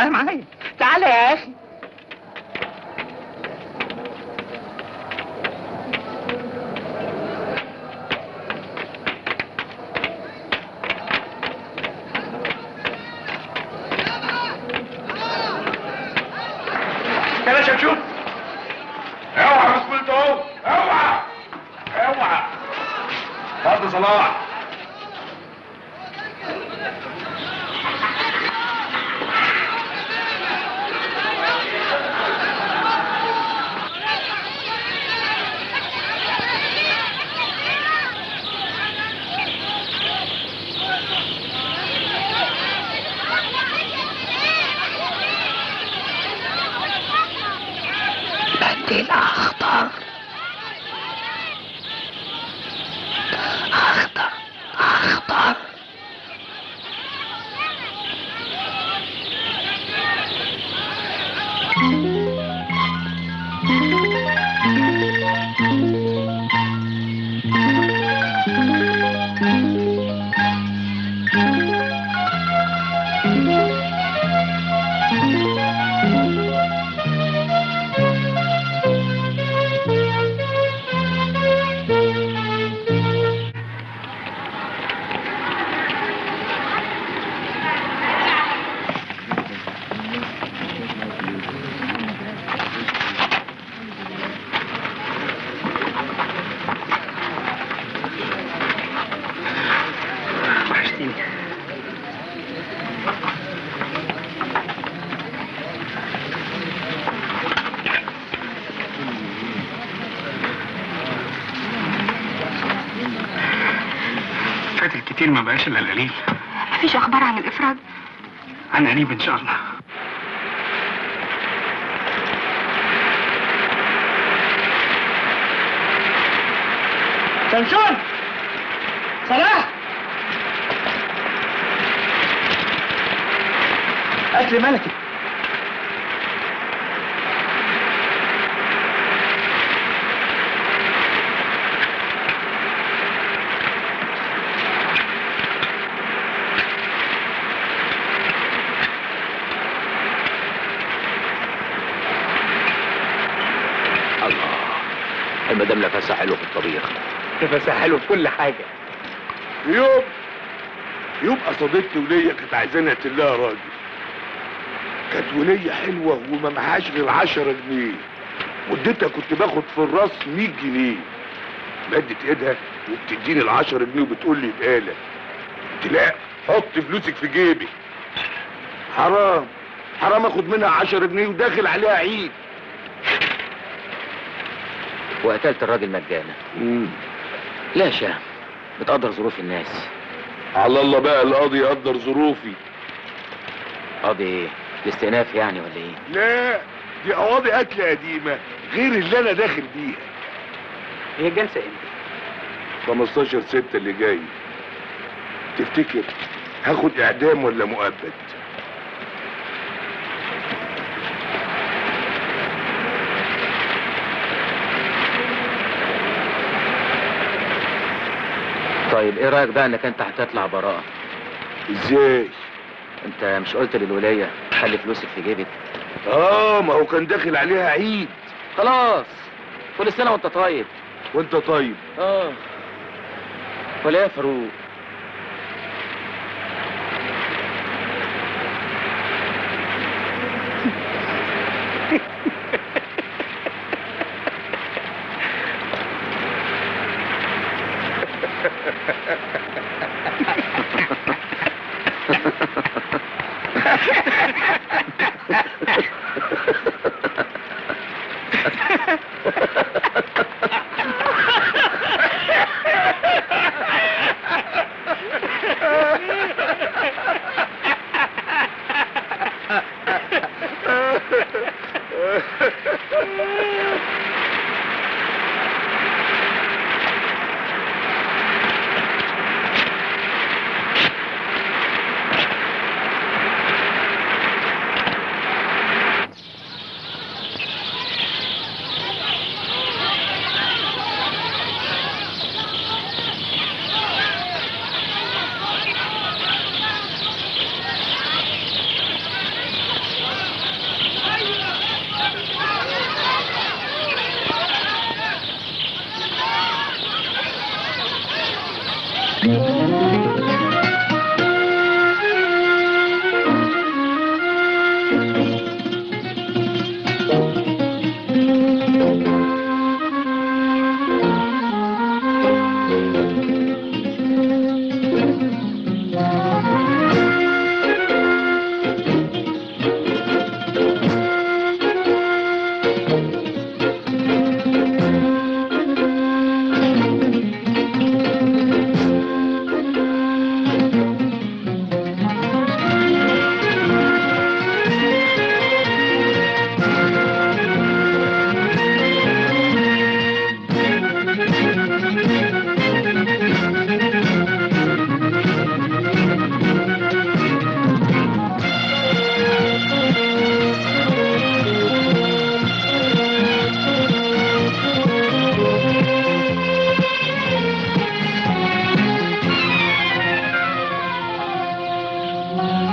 تعالى معايا تعالى يا اخي كده شمشون اوعى بسم الله اهو اوعى اوعى فرد صلاح بدل اخضر اخضر اخضر وحشتيني فات الكتير ما بقاش الا القليل مفيش اخبار عن الافراد عن قريب ان شاء الله شمشون صلاح اكل ملكي الله المدام نفسها حلو في الطبيخ نفسها حلو في كل حاجه يوم يبقى صديقتي وليا كانت عايزاني اقتلها راجل كانت ولية حلوة وما معهاش غير 10 جنيه مدتها كنت باخد في الراس 100 جنيه مدت ايدها وبتديني ال 10 جنيه وبتقول لي بقالة قلت لا حط فلوسك في جيبي حرام حرام اخد منها 10 جنيه وداخل عليها عيد وقتلت الراجل مجانا لا يا شام بتقدر ظروف الناس على الله بقى القاضي يقدر ظروفي قاضي ايه الاستئناف يعني ولا ايه لا دي قواضي قتل قديمة غير اللي انا داخل بيها هي الجلسه امتى 15 ستة اللي جاي تفتكر هاخد اعدام ولا مؤبد طيب ايه رايك بقى انك انت هتطلع براءه ازاي انت مش قلت للوليه خلي فلوسك في جيبك اه ما هو كان داخل عليها عيد خلاص كل سنه وانت طيب وانت طيب اه ولا يا فاروق اه